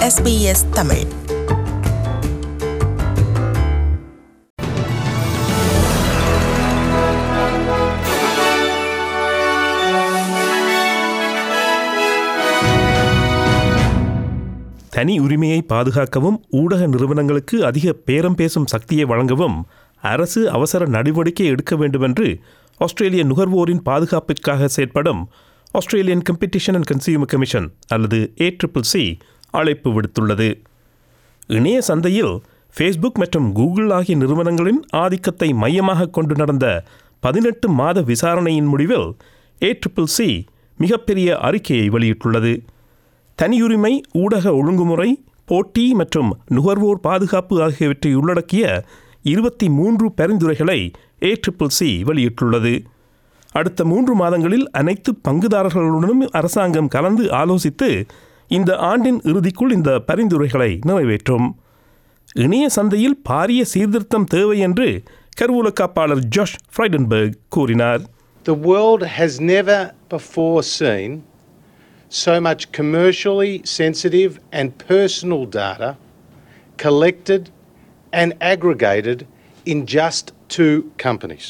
SBS Tamil தனி உரிமையை பாதுகாக்கவும் ஊடக நிறுவனங்களுக்கு அதிக பேரம் பேசும் சக்தியை வழங்கவும் அரசு அவசர நடவடிக்கை எடுக்க வேண்டுமென்று ஆஸ்திரேலிய நுகர்வோரின் பாதுகாப்பிற்காக செயற்படும் Australian competition and consumer commission அல்லது ஏ ட்ரிபிள் சி அழைப்பு விடுத்துள்ளது இணைய சந்தையில் ஃபேஸ்புக் மற்றும் கூகுள் ஆகிய நிறுவனங்களின் ஆதிக்கத்தை மையமாக கொண்டு நடந்த பதினெட்டு மாத விசாரணையின் முடிவில் ஏ ட்ரிபிள் சி மிகப்பெரிய அறிக்கையை வெளியிட்டுள்ளது தனியுரிமை ஊடக ஒழுங்குமுறை போட்டி மற்றும் நுகர்வோர் பாதுகாப்பு ஆகியவற்றை உள்ளடக்கிய இருபத்தி மூன்று பரிந்துரைகளை ஏ ட்ரிபிள் சி வெளியிட்டுள்ளது அடுத்த மூன்று மாதங்களில் அனைத்து பங்குதாரர்களுடனும் அரசாங்கம் கலந்து ஆலோசித்து இந்த ஆண்டின் இறுதிக்குள் இந்த பரிந்துரைகளை நிறைவேற்றும் இணைய சந்தையில் பாரிய சீர்திருத்தம் தேவை என்று கருவூல காப்பாளர் ஜோஷ் ஃப்ரைடன்பர்க் கூறினார் The world has never before seen so much commercially sensitive and personal data collected and aggregated in just two companies.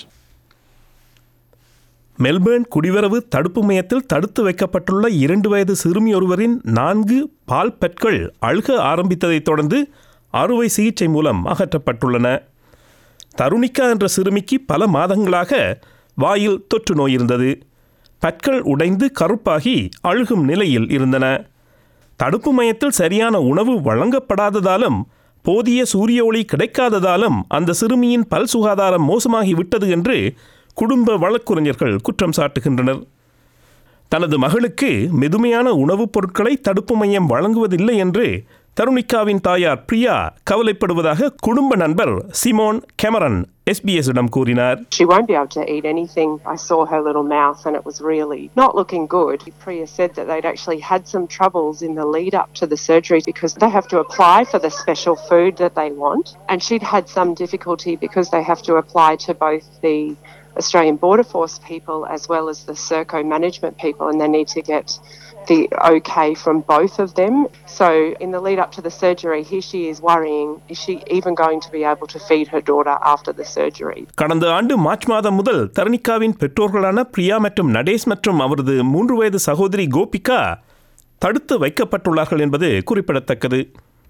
Melbourne குடிவரவு தடுப்பு மையத்தில் தடுத்து வைக்கப்பட்டுள்ள இரண்டு வயது சிறுமி ஒருவரின் நான்கு பால் பற்கள் அழுக ஆரம்பித்ததைத் தொடர்ந்து அறுவை சிகிச்சை மூலம் அகற்றப்பட்டுள்ளன தருணிகா என்ற சிறுமிக்கு பல மாதங்களாக வாயில் தொற்று நோய் இருந்தது பற்கள் உடைந்து கருப்பாகி அழுகும் நிலையில் இருந்தன தடுப்பு மையத்தில் சரியான உணவு வழங்கப்படாததாலும் போதிய சூரிய ஒளி கிடைக்காததாலும் அந்த சிறுமியின் பல் சுகாதாரம் மோசமாகி விட்டது என்று குடும்ப வழக்குரைஞர்கள் குற்றம் சாட்டுகின்றனர் தனது மகளுக்கு மெதுமையான உணவுப் பொருட்களை தடுப்பு மையம் வழங்குவதில்லை என்று தருணிகாவின் தாயார் பிரியா கவலைப்படுவதாக குடும்ப நண்பர் சிமோன் கெமரன் எஸ்பிஎஸ்ஸிடம் கூறினார் She won't be able to eat anything. I saw her little mouth and it was really not looking good. Priya said that they'd actually had some troubles in the lead up to the surgery because they have to apply for the special food that they want. And she'd had some difficulty because they have to apply to both the Australian Border Force people as well as the Serco management people and they need to get the okay from both of them. So in the lead up to the surgery, here she is worrying, is she even going to be able to feed her daughter after the surgery? கடந்த ஆண்டு March மாதம் முதல் தருணிகாவின் பெற்றோர்களான பிரியா மற்றும் நடேஷ் மற்றும் அவரது மூன்று வயது சகோதரி கோபிகா தடுத்து வைக்கப்பட்டுள்ளார்கள் என்பது குறிப்பிடத்தக்கது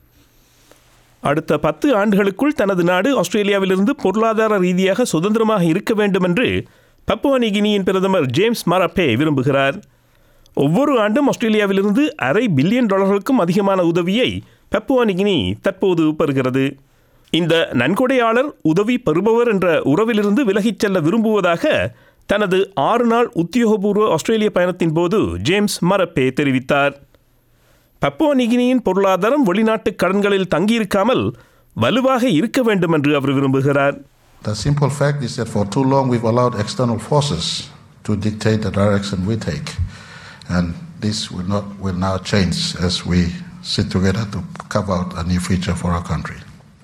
அடுத்த பத்து ஆண்டுகளுக்குள் தனது நாடு ஆஸ்திரேலியாவிலிருந்து பொருளாதார ரீதியாக சுதந்திரமாக இருக்க வேண்டும் என்று பப்புவா கினியின் பிரதமர் ஜேம்ஸ் மரப்பே விரும்புகிறார் ஒவ்வொரு ஆண்டும் ஆஸ்திரேலியாவிலிருந்து அரை பில்லியன் டாலர்களுக்கும் அதிகமான உதவியை பப்புவா கினி தற்போது பெறுகிறது இந்த நன்கொடையாளர் உதவி பெறுபவர் என்ற உறவிலிருந்து விலகிச் செல்ல விரும்புவதாக தனது ஆறு நாள் உத்தியோகபூர்வ ஆஸ்திரேலிய பயணத்தின் போது ஜேம்ஸ் மரப்பே தெரிவித்தார் பப்புவா நிகினியின் பொருளாதாரம் வெளிநாட்டு கடன்களில் தங்கியிருக்காமல் வலுவாக இருக்க வேண்டும் என்று அவர் விரும்புகிறார் The simple fact is that for too long we've allowed external forces to dictate the direction we take. And this will, not, will now change as we sit together to carve out a new future for our country.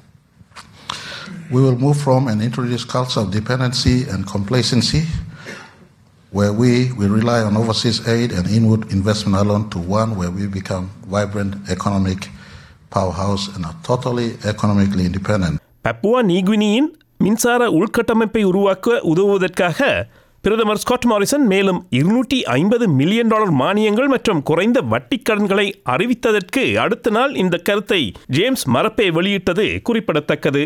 We will move from and introduce culture of dependency and complacency, where we will rely on overseas aid and inward investment alone, to one where we become vibrant economic powerhouse and are totally economically independent. Papua நீகுனியின் மின்சார உள்கட்டமைப்பை உருவாக்க உதவுவதற்காக பிரதமர் Scott Morrison மேலும் இருநூற்றி ஐம்பது million dollar மானியங்கள் மற்றும் குறைந்த வட்டி கடன்களை அறிவித்ததற்கு அடுத்த நாள் இந்த கருத்தை ஜேம்ஸ் மரப்பே வெளியிட்டது குறிப்பிடத்தக்கது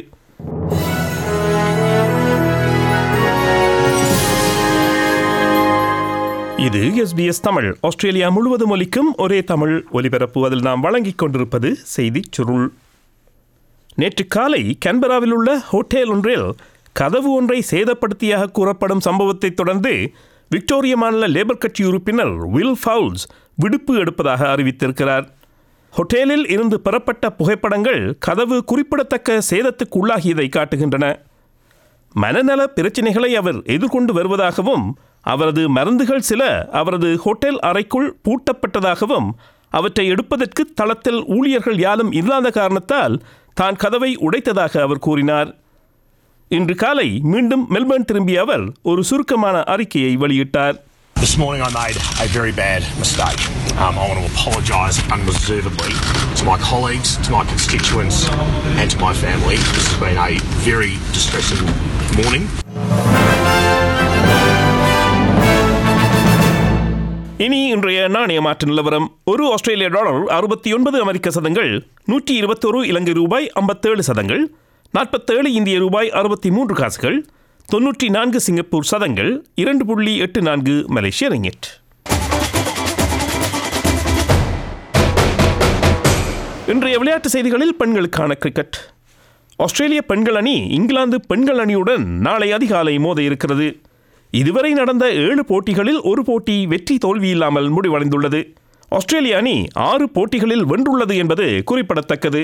இது எஸ்பிஎஸ் தமிழ் ஆஸ்திரேலியா முழுவதும் ஒலிக்கும் ஒரே தமிழ் ஒலிபரப்பு அதில் நாம் வழங்கிக் கொண்டிருப்பது செய்திச் சுருள் நேற்று காலை கேன்பராவில் உள்ள ஹோட்டல் ஒன்றில் கதவு ஒன்றை சேதப்படுத்தியாக கூறப்படும் சம்பவத்தைத் தொடர்ந்து விக்டோரிய மாநில லேபர் கட்சி உறுப்பினர் வில் ஃபவுல்ஸ் விடுப்பு எடுப்பதாக அறிவித்திருக்கிறார் ஹோட்டலில் இருந்து பெறப்பட்ட புகைப்படங்கள் கதவு குறிப்பிடத்தக்க சேதத்துக்கு உள்ளாகியதை காட்டுகின்றன மனநல பிரச்சினைகளை அவர் எதிர்கொண்டு வருவதாகவும் அவரது மருந்துகள் சில அவரது ஹோட்டல் அறைக்குள் பூட்டப்பட்டதாகவும் அவற்றை எடுப்பதற்கு தளத்தில் ஊழியர்கள் யாரும் இல்லாத காரணத்தால் தான் கதவை உடைத்ததாக அவர் கூறினார் இன்று காலை மீண்டும் மெல்பர்ன் திரும்பிய அவர் ஒரு சுருக்கமான அறிக்கையை வெளியிட்டார் This morning I made a very bad mistake. Um, I want to apologise unreservedly to my colleagues, to my constituents, and to my family. This has been a very distressing morning. இனி இன்றைய நாணய மாற்று நிலவரம் ஒரு ஆஸ்திரேலிய dollar அறுபத்தி ஒன்பது அமெரிக்க சதங்கள் நூற்றி இருபத்தொரு இலங்கை ரூபாய் ஐம்பத்தேழு சதங்கள் நாற்பத்தேழு இந்திய ரூபாய் அறுபத்தி மூன்று காசுகள் தொன்னூற்றி நான்கு சிங்கப்பூர் சதங்கள் இரண்டு புள்ளி எட்டு நான்கு மலேசிய ரிங்கெட் இன்றைய விளையாட்டு செய்திகளில் பெண்களுக்கான கிரிக்கெட் ஆஸ்திரேலிய பெண்கள் அணி இங்கிலாந்து பெண்கள் அணியுடன் நாளை அதிகாலை மோத இருக்கிறது இதுவரை நடந்த ஏழு போட்டிகளில் ஒரு போட்டி வெற்றி தோல்வி இல்லாமல் முடிவடைந்துள்ளது ஆஸ்திரேலிய அணி ஆறு போட்டிகளில் வென்றுள்ளது என்பது குறிப்பிடத்தக்கது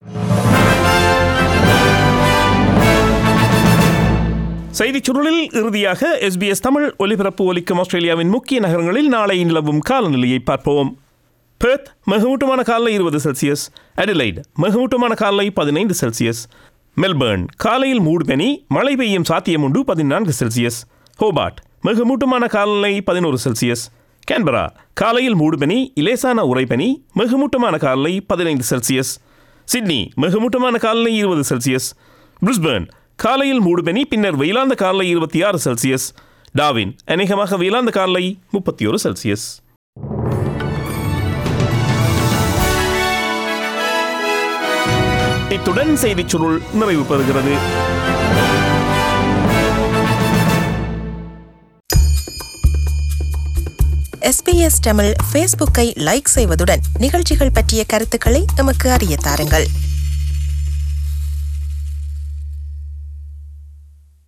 செய்திச் சுருளில் இறுதியாக எஸ்பிஎஸ் தமிழ் ஒலிபரப்பு ஒலிக்கும் ஆஸ்திரேலியாவின் முக்கிய நகரங்களில் நாளை நிலவும் காலநிலையை பார்ப்போம் பெர்த் மிகமூட்டமான காலை இருபது செல்சியஸ் அடிலைட் மிகமூட்டமான காலை பதினைந்து செல்சியஸ் மெல்பர்ன் காலையில் மூடுபனி மழை பெய்யும் சாத்தியம் உண்டு பதினான்கு செல்சியஸ் ஹோபார்ட் மிகமூட்டமான காலநிலை பதினோரு செல்சியஸ் கேன்பரா காலையில் மூடுபனி இலேசான உறைபனி மிகமூட்டமான காலநிலை பதினைந்து செல்சியஸ் சிட்னி மிகமூட்டமான காலநிலை இருபது செல்சியஸ் பிரிஸ்பர்ன் காலையில் மூடுபனி பின்னர் வெயிலாந்த காலநிலை இருபத்தி ஆறு செல்சியஸ் டாவின் அநேகமாக வெயிலாந்த காலநிலை முப்பத்தி ஒரு செல்சியஸ் இத்துடன் செய்திச் சுருள் நிறைவு பெறுகிறது எஸ்பிஎஸ் தமிழ் ஃபேஸ்புக்கை லைக் செய்வதுடன் நிகழ்ச்சிகள் பற்றிய கருத்துக்களை எமக்கு அறிய தாருங்கள்